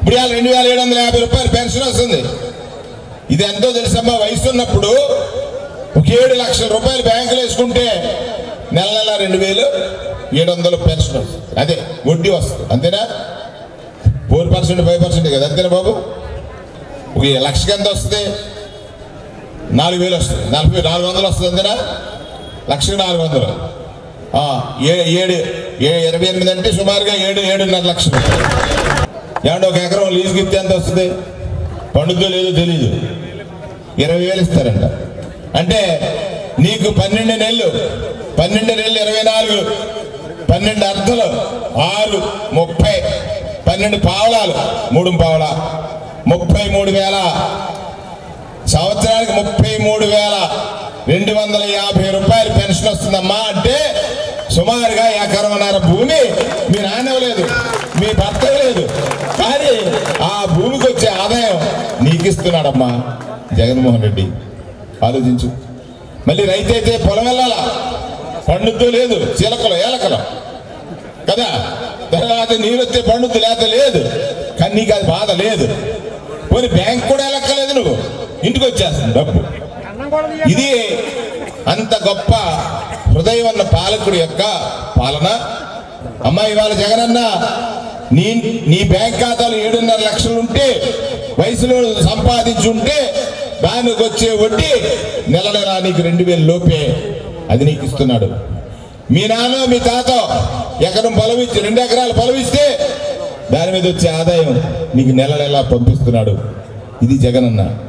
ఇప్పుడు ఇవాళ రెండు వేల ఏడు వందల యాభై రూపాయలు పెన్షన్ వస్తుంది ఇది ఎంతో తెలుసమ్మా వయసు ఉన్నప్పుడు ఒక ఏడు లక్షల రూపాయలు బ్యాంకులో వేసుకుంటే నెల నెల రెండు వేలు ఏడు వందలు పెన్షన్ వస్తుంది అదే వడ్డీ వస్తుంది అంతేనా ఫోర్ పర్సెంట్ ఫైవ్ పర్సెంట్ కదా అంతేనా బాబు ఒక లక్షకి ఎంత వస్తుంది నాలుగు వేలు వస్తుంది నలభై నాలుగు వందలు వస్తుంది అంతేనా లక్షకి నాలుగు వందలు ఆ, ఏ ఏడు ఏ ఇరవై ఎనిమిది అంటే సుమారుగా ఏడు ఏడున్నర లక్షలు ఏమంటే ఒక ఎకరం లీజుకి ఇస్తే ఎంత వస్తుంది పండుద్దో లేదో తెలీదు ఇరవై వేలు ఇస్తారంట అంటే నీకు పన్నెండు నెలలు పన్నెండు నెలలు ఇరవై నాలుగు పన్నెండు అర్ధలు ఆరు ముప్పై పన్నెండు పావలాలు మూడు పావల ముప్పై మూడు వేల సంవత్సరానికి ముప్పై మూడు వేల రెండు వందల యాభై రూపాయలు పెన్షన్ వస్తుందమ్మా అంటే సుమారుగా ఎకరమన్నర భూమి మీ నాన్న లేదు మీ భర్త లేదు కానీ ఆ భూమికి వచ్చే ఆదాయం నీకు ఇస్తున్నాడమ్మా జగన్మోహన్ రెడ్డి ఆలోచించు మళ్ళీ రైతు అయితే పొలం వెళ్ళాలా పండుద్దు లేదు చిలకలు ఏలకలు కదా తర్వాత నీరు వస్తే పండుద్దు లేక లేదు కానీ నీకు అది బాధ లేదు పోనీ బ్యాంక్ కూడా వెళ్ళక్కర్లేదు నువ్వు ఇంటికి వచ్చేస్తుంది డబ్బు ఇది అంత గొప్ప హృదయం ఉన్న పాలకుడి యొక్క పాలన అమ్మా ఇవాళ జగనన్న నీ నీ బ్యాంక్ ఖాతాలో ఏడున్నర లక్షలు ఉంటే వయసులో సంపాదించుంటే దానికి వచ్చే వడ్డీ నెల నెల నీకు రెండు వేల లోపే అది నీకు ఇస్తున్నాడు మీ నాన్న మీ తాత ఎకరం పొలం ఇచ్చి రెండు ఎకరాలు పొలం ఇస్తే దాని మీద వచ్చే ఆదాయం నీకు నెల నెల పంపిస్తున్నాడు ఇది జగనన్న